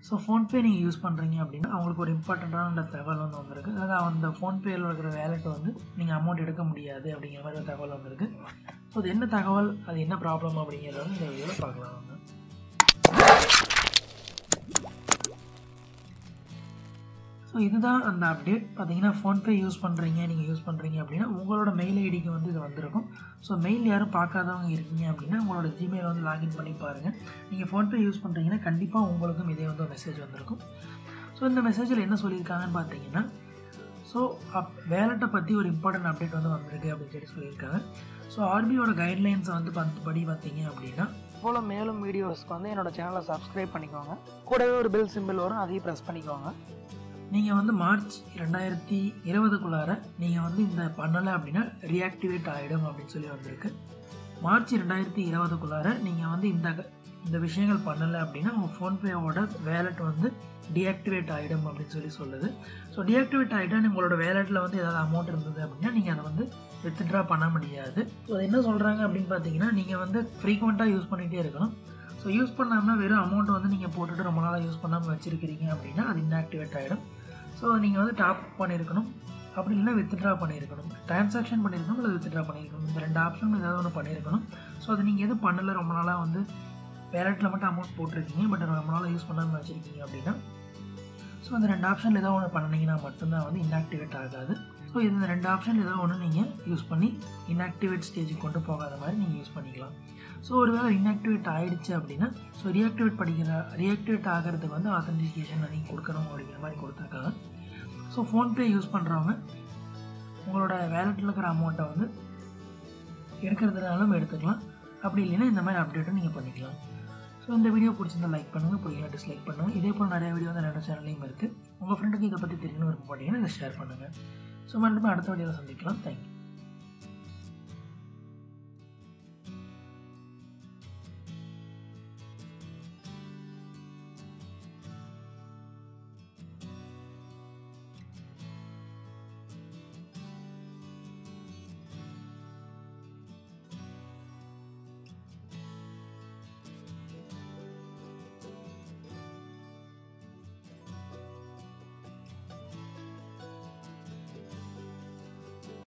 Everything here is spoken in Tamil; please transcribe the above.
ஸோ ஃபோன்பே நீங்கள் யூஸ் பண்ணுறீங்க அப்படின்னா அவங்களுக்கு ஒரு இம்பார்ட்டண்ட்டான தகவல் வந்து வந்திருக்கு அதாவது அந்த ஃபோன்பேயில் இருக்கிற வேலெட் வந்து நீங்கள் அமௌண்ட் எடுக்க முடியாது அப்படிங்கிற மாதிரி ஒரு தகவல் வந்திருக்கு ஸோ அது என்ன தகவல் அது என்ன ப்ராப்ளம் அப்படிங்கிறத வந்து இந்த வீடியோவில் பார்க்கலாம் வந்து ஸோ இதுதான் அந்த அப்டேட் பார்த்தீங்கன்னா ஃபோன்பே யூஸ் பண்ணுறீங்க நீங்கள் யூஸ் பண்ணுறீங்க அப்படின்னா உங்களோட மெயில் ஐடிக்கு வந்து இது வந்திருக்கும் ஸோ மெயில் யாரும் பார்க்காதவங்க இருக்கீங்க அப்படின்னா உங்களோட ஜிமெயில் வந்து லாகின் பண்ணி பாருங்கள் நீங்கள் ஃபோன்பே யூஸ் பண்ணுறீங்கன்னா கண்டிப்பாக உங்களுக்கும் இதே வந்து மெசேஜ் வந்திருக்கும் ஸோ இந்த மெசேஜில் என்ன சொல்லியிருக்காங்கன்னு பார்த்தீங்கன்னா ஸோ அப் வேலட்டை பற்றி ஒரு இம்பார்ட்டன்ட் அப்டேட் வந்து வந்திருக்கு அப்படின்னு சொல்லி சொல்லியிருக்காங்க ஸோ ஆர்பியோட கைட்லைன்ஸை வந்து பத் படி பார்த்தீங்க அப்படின்னா போல் மேலும் வீடியோஸ்க்கு வந்து என்னோட சேனலை சப்ஸ்கிரைப் பண்ணிக்கோங்க கூடவே ஒரு பெல் சிம்பிள் வரும் அதையும் ப்ரெஸ் பண்ணிக்கோங்க நீங்கள் வந்து மார்ச் ரெண்டாயிரத்தி இருபதுக்குள்ளார நீங்கள் வந்து இந்த பண்ணலை அப்படின்னா ரீஆக்டிவேட் ஆகிடும் அப்படின்னு சொல்லி வந்திருக்கு மார்ச் ரெண்டாயிரத்தி இருபதுக்குள்ளார நீங்கள் வந்து இந்த இந்த விஷயங்கள் பண்ணலை அப்படின்னா உங்கள் ஃபோன்பேவோட வேலெட் வந்து டீஆக்டிவேட் ஆகிடும் அப்படின்னு சொல்லி சொல்லுது ஸோ டீஆக்டிவேட் ஆகிட்டா உங்களோட வேலெட்டில் வந்து ஏதாவது அமௌண்ட் இருந்தது அப்படின்னா நீங்கள் அதை வந்து வித்ட்ரா பண்ண முடியாது ஸோ அது என்ன சொல்கிறாங்க அப்படின்னு பார்த்தீங்கன்னா நீங்கள் வந்து ஃப்ரீக்வெண்ட்டாக யூஸ் பண்ணிகிட்டே இருக்கணும் ஸோ யூஸ் பண்ணாமல் வெறும் அமௌண்ட் வந்து நீங்கள் போட்டுட்டு ரொம்ப நாளாக யூஸ் பண்ணாமல் வச்சுருக்கிறீங்க அப்படின்னா அது இன்ஆக்டிவேட் ஆகிடும் ஸோ நீங்கள் வந்து டாப் பண்ணியிருக்கணும் அப்படி இல்லைனா வித்ட்ரா பண்ணியிருக்கணும் ட்ரான்சாக்ஷன் பண்ணியிருக்கணும் இல்லை வித்ட்ரா பண்ணியிருக்கணும் இந்த ரெண்டு ஆப்ஷன் ஏதாவது ஒன்று பண்ணியிருக்கணும் ஸோ அது நீங்கள் எதுவும் பண்ணலை ரொம்ப நாளாக வந்து வேலெட்டில் மட்டும் அமௌண்ட் போட்டிருக்கீங்க பட் ரொம்ப நாளாக யூஸ் பண்ணாமல் வச்சுருக்கீங்க அப்படின்னா ஸோ அந்த ரெண்டு ஆப்ஷனில் ஏதோ ஒன்று பண்ணிங்கன்னா மட்டும்தான் வந்து இன்ஆக்டிவேட் ஆகாது ஸோ இந்த ரெண்டு ஆப்ஷன் ஏதோ ஒன்று நீங்கள் யூஸ் பண்ணி இன்ஆக்டிவேட் ஸ்டேஜுக்கு கொண்டு போகாத மாதிரி நீங்கள் யூஸ் பண்ணிக்கலாம் ஸோ ஒரு வேளை இன்ஆக்டிவேட் ஆகிடுச்சு அப்படின்னா ஸோ ரீஆக்டிவேட் படிக்கிற ரீஆக்டிவேட் ஆகிறதுக்கு வந்து ஆத்தன்டிகேஷன் நீங்கள் கொடுக்கணும் அப்படிங்கிற மாதிரி கொடுத்துருக்காங்க ஸோ ஃபோன்பே யூஸ் பண்ணுறவங்க உங்களோட வேலெட்டில் இருக்கிற அமௌண்ட்டை வந்து எடுக்கிறதுனாலும் எடுத்துக்கலாம் அப்படி இல்லைன்னா இந்த மாதிரி அப்டேட்டும் நீங்கள் பண்ணிக்கலாம் ஸோ இந்த வீடியோ பிடிச்சிருந்தா லைக் பண்ணுங்கள் பிடிக்கல டிஸ்லைக் பண்ணுங்கள் இதே போல் நிறைய வீடியோ வந்து என்னோட சேனல்லையும் இருக்குது உங்கள் ஃப்ரெண்டுக்கு இதை பற்றி தெரியணும் விருப்பப்பட்டீங்கன்னா இதை ஷேர் பண்ணுங்கள் ஸோ மறுபடியும் அடுத்த வீடியோவில் சந்திக்கலாம் தேங்க்யூ